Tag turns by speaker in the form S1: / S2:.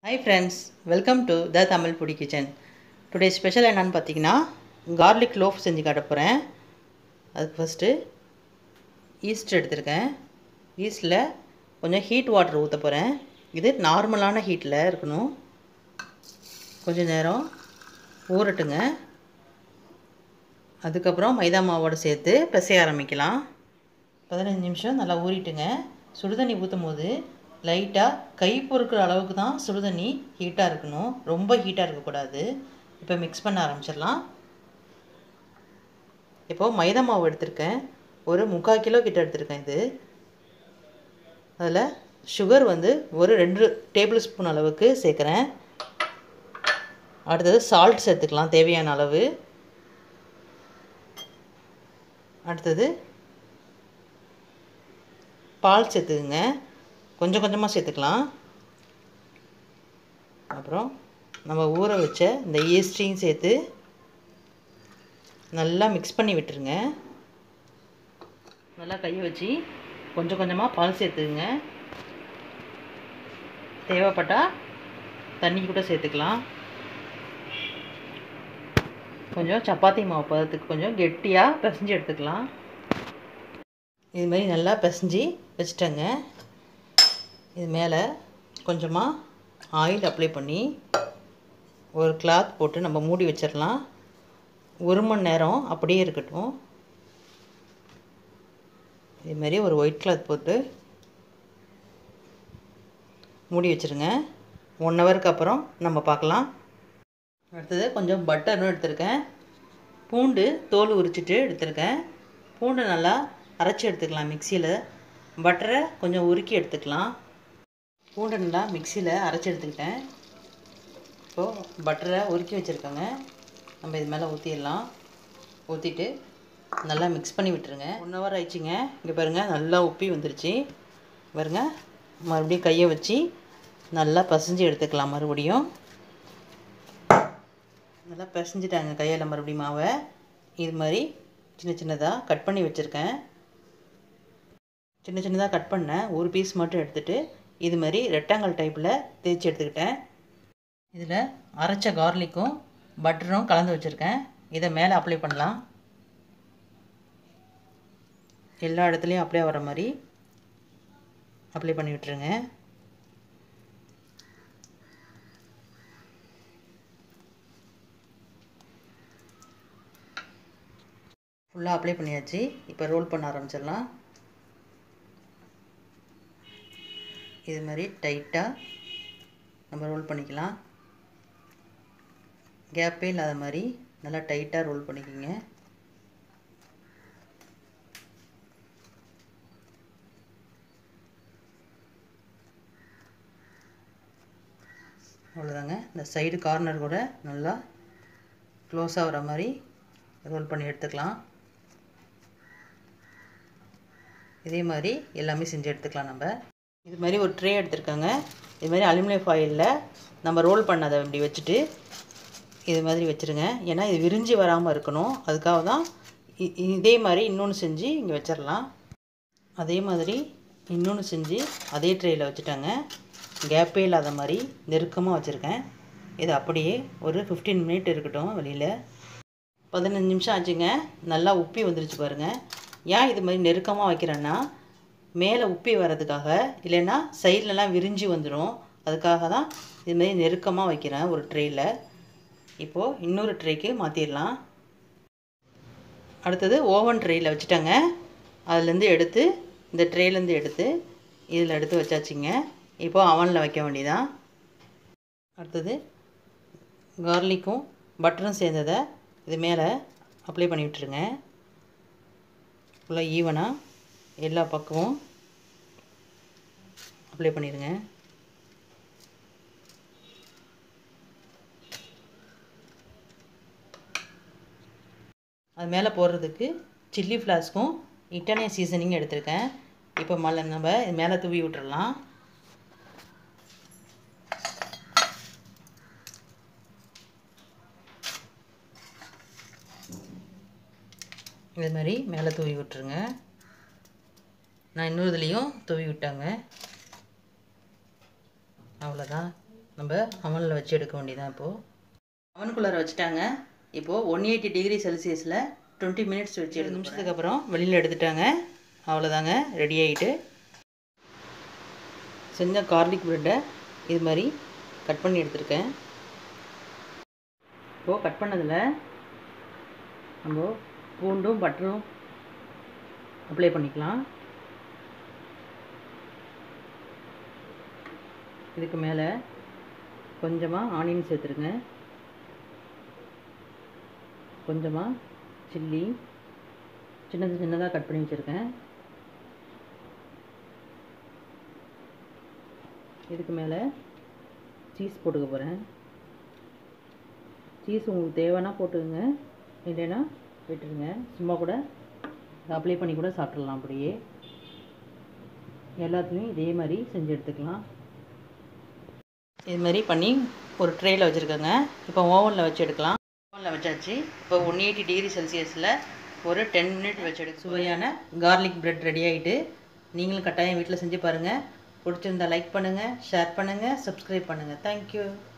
S1: high friends welcome to the Tamil foodie kitchen today special என்னன்னு பார்த்தீங்கன்னா garlic loaf செஞ்சு காட்ட போகிறேன் அதுக்கு ஃபஸ்ட்டு ஈஸ்ட் எடுத்திருக்கேன் ஈஸ்டில் கொஞ்சம் ஹீட் வாட்டர் ஊற்ற போகிறேன் இது நார்மலான ஹீட்டில் இருக்கணும் கொஞ்சம் நேரம் ஊறட்டுங்க அதுக்கப்புறம் மைதா மாவோடு சேர்த்து பிசைய ஆரம்பிக்கலாம் பதினஞ்சு நிமிஷம் நல்லா ஊறிட்டுங்க சுடுதண்ணி ஊற்றும் போது லைட்டாக கை பொறுக்கிற அளவுக்கு தான் சுடுதண்ணி ஹீட்டாக இருக்கணும் ரொம்ப ஹீட்டாக இருக்கக்கூடாது இப்போ மிக்ஸ் பண்ண ஆரம்பிச்சிடலாம் இப்போது மைதா மாவு எடுத்திருக்கேன் ஒரு முக்கால் கிலோ கிட்ட எடுத்திருக்கேன் இது அதில் சுகர் வந்து ஒரு ரெண்டு டேபிள் ஸ்பூன் அளவுக்கு சேர்க்குறேன் அடுத்தது சால்ட் சேர்த்துக்கலாம் தேவையான அளவு அடுத்தது பால் சேர்த்துக்குங்க கொஞ்சம் கொஞ்சமாக சேர்த்துக்கலாம் அப்புறம் நம்ம ஊற வச்ச இந்த ஈஸ்டையும் சேர்த்து நல்லா மிக்ஸ் பண்ணி விட்டுருங்க நல்லா கையை வச்சு கொஞ்சம் கொஞ்சமாக பால் சேர்த்துக்குங்க தேவைப்பட்டால் தண்ணி கூட சேர்த்துக்கலாம் கொஞ்சம் சப்பாத்தி மாவு பதத்துக்கு கொஞ்சம் கெட்டியாக பிசைஞ்சு எடுத்துக்கலாம் இது மாதிரி நல்லா பிசைஞ்சு வச்சுட்டேங்க இது மேலே கொஞ்சமாக ஆயில் அப்ளை பண்ணி ஒரு கிளாத் போட்டு நம்ம மூடி வச்சிடலாம் ஒரு மணி நேரம் அப்படியே இருக்கட்டும் இதுமாரி ஒரு ஒயிட் கிளாத் போட்டு மூடி வச்சுருங்க ஒன் ஹவருக்கு அப்புறம் நம்ம பார்க்கலாம் அடுத்தது கொஞ்சம் பட்டரும் எடுத்திருக்கேன் பூண்டு தோல் உரிச்சிட்டு எடுத்திருக்கேன் பூண்டு நல்லா அரைச்சி எடுத்துக்கலாம் மிக்சியில் பட்டரை கொஞ்சம் உருக்கி எடுத்துக்கலாம் பூண்டை நல்லா மிக்சியில் அரைச்சி எடுத்துக்கிட்டேன் இப்போது பட்டரை உருக்கி வச்சுருக்கோங்க நம்ம இது மேலே ஊற்றிடலாம் ஊற்றிட்டு நல்லா மிக்ஸ் பண்ணி விட்டுருங்க ஒன் ஹவர் ஆயிடுச்சுங்க இங்கே பாருங்கள் நல்லா உப்பி வந்துருச்சு பாருங்க மறுபடியும் கையை வச்சு நல்லா பசைஞ்சு எடுத்துக்கலாம் மறுபடியும் நல்லா பிசைஞ்சிட்டாங்க கையில் மறுபடியும் மாவை இது மாதிரி சின்ன சின்னதாக கட் பண்ணி வச்சுருக்கேன் சின்ன சின்னதாக கட் பண்ணேன் ஒரு பீஸ் மட்டும் எடுத்துகிட்டு இது மாதிரி ரெக்டாங்கல் டைப்பில் தேய்ச்சி எடுத்துக்கிட்டேன் இதில் அரைச்ச கார்லிக்கும் பட்டரும் கலந்து வச்சுருக்கேன் இதை மேலே அப்ளை பண்ணலாம் எல்லா இடத்துலையும் அப்ளை வர மாதிரி அப்ளை பண்ணி விட்டுருங்க ஃபுல்லாக அப்ளை பண்ணியாச்சு இப்போ ரோல் பண்ண ஆரம்பிச்சிடலாம் இது மாதிரி டைட்டாக நம்ம ரோல் பண்ணிக்கலாம் கேப்பே இல்லாத மாதிரி நல்லா டைட்டாக ரோல் பண்ணிக்கோங்க அவ்வளோதாங்க இந்த சைடு கார்னர் கூட நல்லா க்ளோஸாக வர மாதிரி ரோல் பண்ணி எடுத்துக்கலாம் இதே மாதிரி எல்லாமே செஞ்சு எடுத்துக்கலாம் நம்ம இது மாதிரி ஒரு ட்ரே எடுத்துருக்காங்க இது மாதிரி அலுமினியம் ஃபாயிலில் நம்ம ரோல் பண்ணதை இப்படி வச்சுட்டு இது மாதிரி வச்சுருங்க ஏன்னா இது விரிஞ்சு வராமல் இருக்கணும் அதுக்காக தான் இதே மாதிரி இன்னொன்று செஞ்சு இங்கே வச்சிடலாம் அதே மாதிரி இன்னொன்று செஞ்சு அதே ட்ரேயில் வச்சுட்டாங்க கேப்பே இல்லாத மாதிரி நெருக்கமாக வச்சுருக்கேன் இது அப்படியே ஒரு ஃபிஃப்டீன் மினிட் இருக்கட்டும் வெளியில் பதினஞ்சு நிமிஷம் ஆச்சுங்க நல்லா உப்பி வந்துருச்சு பாருங்கள் ஏன் இது மாதிரி நெருக்கமாக வைக்கிறேன்னா மேலே உப்பி வர்றதுக்காக இல்லைன்னா சைட்லலாம் விரிஞ்சு வந்துடும் அதுக்காக தான் இதுமாரி நெருக்கமாக வைக்கிறேன் ஒரு ட்ரேயில் இப்போது இன்னொரு ட்ரேக்கு மாற்றிடலாம் அடுத்தது ஓவன் ட்ரேயில் வச்சுட்டாங்க அதுலேருந்து எடுத்து இந்த ட்ரேலேருந்து எடுத்து இதில் எடுத்து வச்சாச்சுங்க இப்போது அவனில் வைக்க வேண்டியதான் அடுத்தது கார்லிக்கும் பட்டரும் சேர்ந்ததை இது மேலே அப்ளை பண்ணி விட்டுருங்க ஃபுல்லாக ஈவனாக எல்லா பக்கமும் அப்ளை பண்ணிடுங்க அது மேலே போடுறதுக்கு சில்லி ஃப்ளாஸ்க்கும் இட்டாலியன் சீசனிங் எடுத்திருக்கேன் இப்போ மலை நம்ம இது மேலே தூவி விட்டுறலாம் இது மாதிரி மேலே தூவி விட்டுருங்க நான் இன்னொரு இதுலேயும் தூவி விட்டாங்க அவ்வளோதான் நம்ம அவனில் வச்சு எடுக்க வேண்டியதான் இப்போது அவனுக்குள்ளார வச்சுட்டாங்க இப்போது ஒன் எயிட்டி டிகிரி செல்சியஸில் டுவெண்ட்டி மினிட்ஸ் வச்சு ஏழு நிமிஷத்துக்கு அப்புறம் வெளியில் எடுத்துட்டாங்க அவ்வளோதாங்க ரெடி ஆகிட்டு செஞ்ச கார்லிக் ப்ரெட்டை இது மாதிரி கட் பண்ணி எடுத்திருக்கேன் இப்போது கட் பண்ணதில் நம்ம பூண்டும் பட்டரும் அப்ளை பண்ணிக்கலாம் இதுக்கு மேலே கொஞ்சமாக ஆனியன் சேர்த்துருங்க கொஞ்சமாக சில்லி சின்னது சின்னதாக கட் பண்ணி வச்சுருக்கேன் இதுக்கு மேலே சீஸ் போட்டுக்க போகிறேன் சீஸ் உங்களுக்கு தேவைன்னா போட்டுக்கோங்க இல்லைன்னா விட்டுருங்க சும்மா கூட அப்ளை பண்ணி கூட சாப்பிட்றலாம் அப்படியே எல்லாத்துலேயும் இதே மாதிரி செஞ்சு எடுத்துக்கலாம் இது மாதிரி பண்ணி ஒரு ட்ரேயில் வச்சுருக்கேங்க இப்போ ஓவனில் வச்சு எடுக்கலாம் ஓவனில் வச்சாச்சு இப்போ ஒன் எயிட்டி டிகிரி செல்சியஸில் ஒரு டென் மினிட் வச்சு எடுக்க சுவையான கார்லிக் பிரெட் ரெடி ஆகிட்டு நீங்களும் கட்டாயம் வீட்டில் செஞ்சு பாருங்கள் பிடிச்சிருந்தா லைக் பண்ணுங்கள் ஷேர் பண்ணுங்கள் சப்ஸ்கிரைப் பண்ணுங்கள் தேங்க்யூ